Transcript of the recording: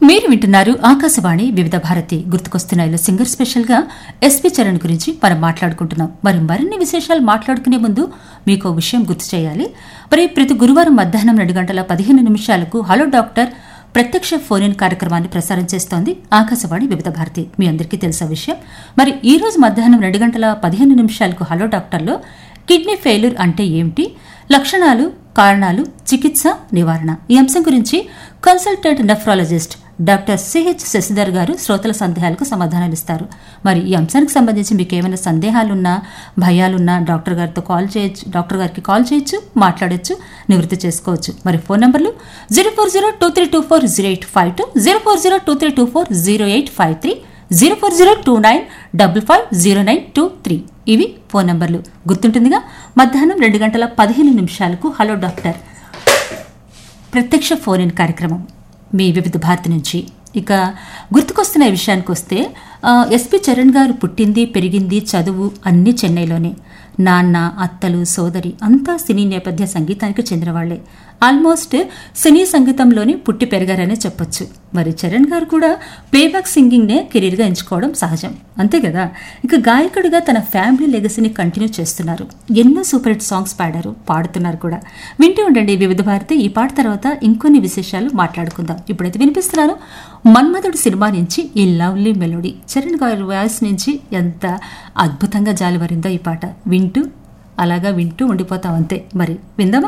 మీరు వింటున్నారు ఆకాశవాణి వివిధ భారతి గుర్తుకొస్తున్నాయిలో సింగర్ స్పెషల్ గా ఎస్పి చరణ్ గురించి మనం మాట్లాడుకుంటున్నాం మరి మరిన్ని విశేషాలు మాట్లాడుకునే ముందు మీకు ఒక విషయం గుర్తు చేయాలి మరి ప్రతి గురువారం మధ్యాహ్నం రెండు గంటల పదిహేను నిమిషాలకు హలో డాక్టర్ ప్రత్యక్ష ఫోన్ ఇన్ కార్యక్రమాన్ని ప్రసారం చేస్తోంది ఆకాశవాణి వివిధ భారతి మీ అందరికీ తెలిసిన విషయం మరి ఈ రోజు మధ్యాహ్నం రెండు గంటల పదిహేను నిమిషాలకు హలో డాక్టర్లో కిడ్నీ ఫెయిల్యూర్ అంటే ఏమిటి లక్షణాలు కారణాలు చికిత్స నివారణ ఈ అంశం గురించి consultant nephrologist doctor CH Sasidhar గారు శ్రోతల సందేహాలకు సమాధానాలు ఇస్తారు మరి ఈ అంశానికి సంబంధించి మీకు ఏమైనా సందేహాలున్నా భయాలున్నా డాక్టర్ గారితో కాల్ చేయొచ్చు డాక్టర్ గారికి కాల్ చేయొచ్చు మాట్లాడొచ్చు నివృత్తి చేసుకోవచ్చు మరి ఫోన్ నంబర్లు zero four zero two three two four zero eight five two zero four zero two three two four zero eight five three zero four zero two nine double five zero nine two three ఇవి phone నంబర్లు గుర్తుంటుందిగా మధ్యాహ్నం రెండు గంటల పదిహేను నిమిషాలకు hello doctor ప్రత్యక్ష phone in కార్యక్రమం మీ వివిధ భారతి నుంచి ఇక గుర్తుకొస్తున్న ఈ విషయానికి వస్తే ఆ, ఎస్పి చరణ్ గారు పుట్టింది పెరిగింది చదువు అన్నీ చెన్నైలోనే నాన్న అత్తలు సోదరి అంతా సినీ నేపథ్య సంగీతానికి చెందినవాళ్లే ఆల్మోస్ట్ సినీ సంగీతంలోనే పుట్టి పెరిగారనే చెప్పొచ్చు మరి చరణ్ గారు కూడా ప్లేబ్యాక్ సింగింగ్నే కెరీర్గా ఎంచుకోవడం సహజం అంతే కదా ఇక గాయకుడిగా తన ఫ్యామిలీ లెగసీని కంటిన్యూ చేస్తున్నారు ఎన్నో సూపర్ హిట్ సాంగ్స్ పాడారు పాడుతున్నారు కూడా వింటూ ఉండండి వివిధ భారతి ఈ పాట తర్వాత ఇంకొన్ని విశేషాలు మాట్లాడుకుందాం ఇప్పుడైతే వినిపిస్తున్నాను మన్మధుడు సినిమా నుంచి ఈ లవ్లీ మెలోడీ చరణ్ గారి వాయిస్ నుంచి ఎంత అద్భుతంగా జాలివరిందో ఈ పాట వింటూ అలాగా వింటూ ఉండిపోతాం అంతే మరి విందామా